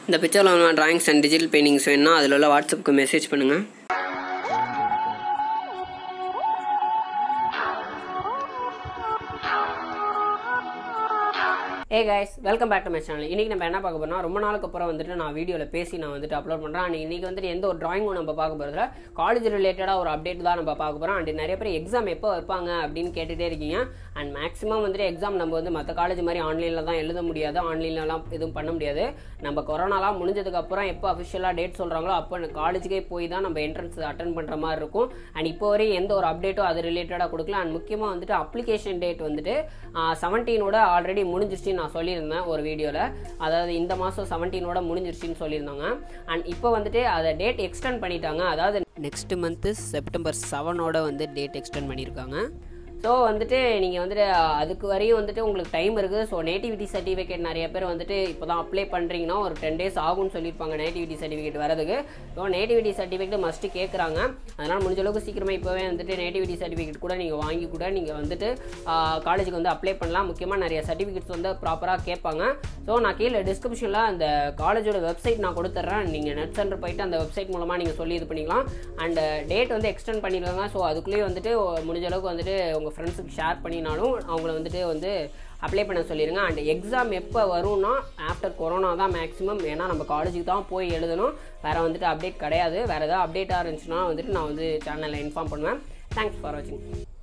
இந்த பிக்சரில் உள்ள ட்ராயிங்ஸ் அண்ட் டிஜிட்டல் பெயிண்டிங்ஸ் வேணும்னா அதில் உள்ள வாட்ஸ்அப்புக்கு மெசேஜ் பண்ணுங்கள் hey guys welcome back to my channel இன்றைக்கி நம்ம என்ன பார்க்க போறோம்னா ரொம்ப நாளுக்கு அப்புறம் வந்துட்டு நான் வீடியோவில் பேசி நான் வந்துட்டு அப்லோட் பண்ணுறேன் அண்ட் இன்றைக்கி வந்துட்டு எந்த ஒரு ட்ராயிங்கும் நம்ம பார்க்க போகிறதுல காலேஜ் ரிலேட்டடாக ஒரு அப்டேட் தான் நம்ம பார்க்க போகிறோம் அண்ட் நிறைய பேர் எக்ஸாம் எப்போ வைப்பாங்க அப்படின்னு கேட்டுகிட்டே இருக்கீங்க அண்ட் மேக்ஸிமம் வந்துட்டு எக்ஸாம் நம்ம வந்து மற்ற காலேஜ் மாதிரி ஆன்லைனில் தான் எழுத முடியாது ஆன்லைன்லலாம் எதுவும் பண்ண முடியாது நம்ம கொரோனாலாம் முடிஞ்சதுக்கப்புறம் எப்போ அஃபிஷியலாக டேட் சொல்கிறாங்களோ அப்போ காலேஜுக்கே போய் தான் நம்ம என்ட்ரன்ஸ் அட்டன் பண்ணுற மாதிரி இருக்கும் அண்ட் இப்போ வரையும் எந்த ஒரு அப்டேட்டும் அது ரிலேட்டடாக கொடுக்கல அண்ட் முக்கியமாக வந்துட்டு அப்ளிகேஷன் டேட் வந்துட்டு செவன்டீனோட ஆல்ரெடி முடிஞ்சிருச்சுன்னு நான் சொல்லியிருந்தேன் ஒரு வீடியோவில் அதாவது இந்த மாதம் செவன்டீனோட முடிஞ்சிருச்சுன்னு சொல்லியிருந்தாங்க அண்ட் இப்போ வந்துட்டு அதை டேட் எக்ஸ்டெண்ட் பண்ணிட்டாங்க அதாவது நெக்ஸ்ட் மந்த்து செப்டம்பர் செவனோட வந்து டேட் எக்ஸ்டெண்ட் பண்ணியிருக்காங்க ஸோ வந்துட்டு நீங்கள் வந்துட்டு அதுக்கு வரையும் வந்துட்டு உங்களுக்கு டைம் இருக்குது ஸோ நேட்டிவிட்டி சர்டிஃபிகேட் நிறைய பேர் வந்துட்டு இப்போ தான் அப்ளை பண்ணுறீங்கன்னா ஒரு டென் டேஸ் ஆகும்னு சொல்லியிருப்பாங்க நேட்டிவிட்டி சர்டிஃபிகேட் வரதுக்கு ஸோ நேட்டிவிட்டி சர்டிஃபிகேட் மஸ்ட்டு கேட்குறாங்க அதனால் முடிஞ்ச அளவுக்கு சீக்கிரமாக இப்போவே வந்துட்டு நேட்டிவிட்டி சர்டிஃபிகேட் கூட நீங்கள் வாங்கி கூட நீங்கள் வந்துட்டு காலேஜுக்கு வந்து அப்ளை பண்ணலாம் முக்கியமாக நிறைய சர்டிஃபிகேட்ஸ் வந்து ப்ராப்பராக கேட்பாங்க ஸோ நான் கீழே டிஸ்கிரிப்ஷனில் அந்த காலேஜோட வெப்சைட் நான் கொடுத்துட்றேன் நீங்கள் நெட் சென்டர் போயிட்டு அந்த வெப்சைட் மூலமாக நீங்கள் சொல்லி இது பண்ணிக்கலாம் அண்ட் டேட் வந்து எக்ஸ்டெண்ட் பண்ணியிருக்காங்க ஸோ அதுக்குள்ளேயே வந்துட்டு முடிஞ்ச அளவுக்கு வந்துட்டு உங்கள் ஃப்ரெண்ட்ஸுக்கு ஷேர் பண்ணினாலும் அவங்கள வந்துட்டு வந்து அப்ளை பண்ண சொல்லிடுங்க அண்ட் எக்ஸாம் எப்போ வரும்னா ஆஃப்டர் கொரோனா தான் மேக்ஸிமம் ஏன்னா நம்ம காலேஜுக்கு தான் போய் எழுதணும் வேறு வந்துட்டு அப்டேட் கிடையாது வேறு ஏதாவது அப்டேட்டாக இருந்துச்சுன்னா வந்துட்டு நான் வந்து சேனலில் இன்ஃபார்ம் பண்ணுவேன் தேங்க்ஸ் ஃபார் வாட்சிங்